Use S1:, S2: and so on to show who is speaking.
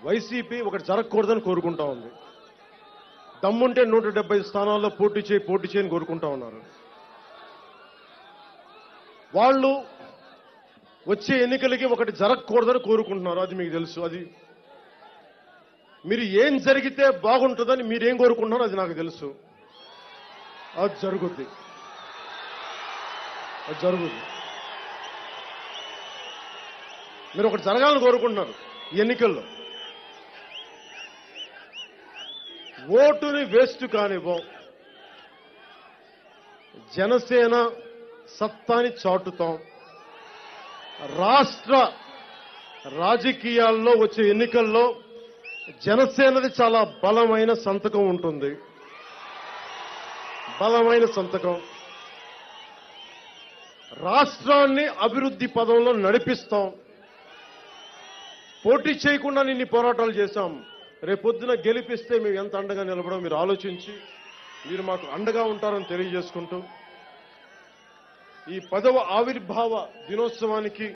S1: YCP ఒకటి జరగకూడదని కోరుకుంటా ఉంది దమ్ముంటే నూట డెబ్బై స్థానాల్లో పోటీ చేయి పోటీ చేయని కోరుకుంటా ఉన్నారు వాళ్ళు వచ్చే ఎన్నికలకి ఒకటి జరగకూడదని కోరుకుంటున్నారు అది మీకు తెలుసు అది మీరు ఏం జరిగితే బాగుంటుందని మీరేం కోరుకుంటున్నారో అది నాకు తెలుసు అది జరుగుద్ది అది జరుగుద్ది మీరు ఒకటి జరగాలని కోరుకుంటున్నారు ఈ ఎన్నికల్లో ఓటుని వేస్ట్ కానివ్వం జనసేన సత్తాని చాటుతాం రాష్ట్ర రాజకీయాల్లో వచ్చే ఎన్నికల్లో జనసేనది చాలా బలమైన సంతకం ఉంటుంది బలమైన సంతకం రాష్ట్రాన్ని అభివృద్ధి పదంలో నడిపిస్తాం పోటీ చేయకుండా నిన్ని పోరాటాలు చేశాం రేపొద్దున గెలిపిస్తే మేము ఎంత అండగా నిలబడం మీరు ఆలోచించి మీరు మాకు అండగా ఉంటారని తెలియజేసుకుంటూ ఈ పదవ ఆవిర్భావ దినోత్సవానికి